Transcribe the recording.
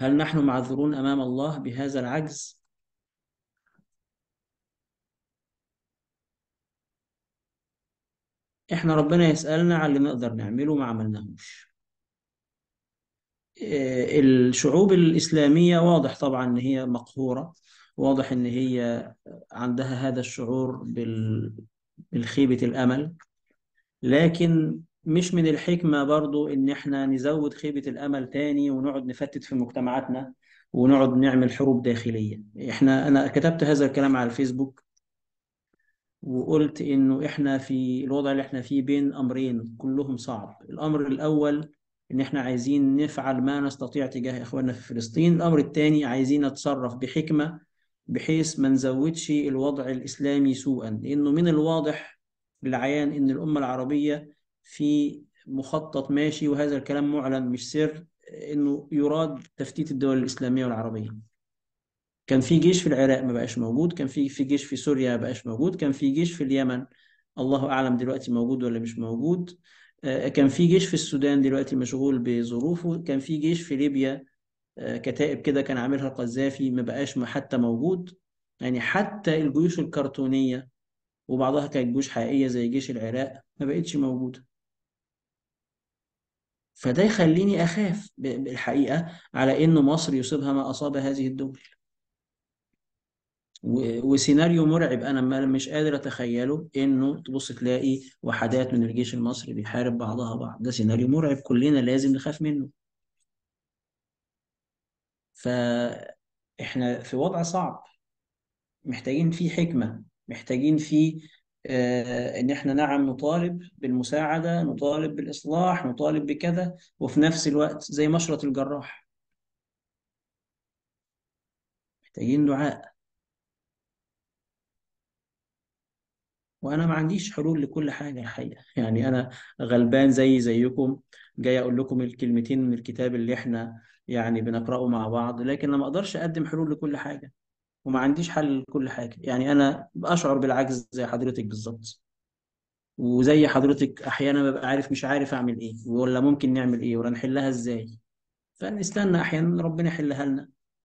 هل نحن معذورون أمام الله بهذا العجز؟ إحنا ربنا يسألنا على اللي نقدر نعمله ما عملناهوش آه، الشعوب الإسلامية واضح طبعا إن هي مقهورة واضح إن هي عندها هذا الشعور بال- بالخيبة الأمل لكن مش من الحكمة برضو إن إحنا نزود خيبة الأمل تاني ونقعد نفتت في مجتمعاتنا ونقعد نعمل حروب داخلية إحنا أنا كتبت هذا الكلام على الفيسبوك وقلت إنه إحنا في الوضع اللي إحنا فيه بين أمرين كلهم صعب الأمر الأول إن إحنا عايزين نفعل ما نستطيع تجاه إخواننا في فلسطين الأمر الثاني عايزين نتصرف بحكمة بحيث ما نزودش الوضع الإسلامي سوءا لأنه من الواضح بالعيان إن الأمة العربية في مخطط ماشي وهذا الكلام معلن مش سر إنه يراد تفتيت الدول الإسلامية والعربية كان في جيش في العراق ما بقاش موجود كان في في جيش في سوريا ما بقاش موجود كان في جيش في اليمن الله أعلم دلوقتي موجود ولا مش موجود آه، كان في جيش في السودان دلوقتي مشغول بظروفه كان في جيش في ليبيا آه، كتائب كده كان عاملها القذافي ما بقاش حتى موجود يعني حتى الجيوش الكرتونية وبعضها كانت جيوش حقيقية زي جيش العراق ما بقتش موجودة فده يخليني أخاف ب- بالحقيقة على إن مصر يصيبها ما أصاب هذه الدول و- وسيناريو مرعب أنا ما- مش قادر أتخيله إنه تبص تلاقي وحدات من الجيش المصري بيحارب بعضها بعض ده سيناريو مرعب كلنا لازم نخاف منه فإحنا في وضع صعب محتاجين فيه حكمة محتاجين فيه آه، إن إحنا نعم نطالب بالمساعدة نطالب بالإصلاح نطالب بكذا وفي نفس الوقت زي مشرط الجراح محتاجين دعاء وأنا ما عنديش حلول لكل حاجة الحقيقة يعني أنا غلبان زي زيكم جاي أقول لكم الكلمتين من الكتاب اللي إحنا يعني بنقرأه مع بعض لكن أنا ما أقدرش أقدم حلول لكل حاجة وما عنديش حل لكل حاجة يعني أنا أشعر بالعجز زي حضرتك بالظبط وزي حضرتك احيانا ببقى عارف مش عارف اعمل ايه ولا ممكن نعمل ايه ولا نحلها ازاي فنستنى احيانا ربنا يحلها لنا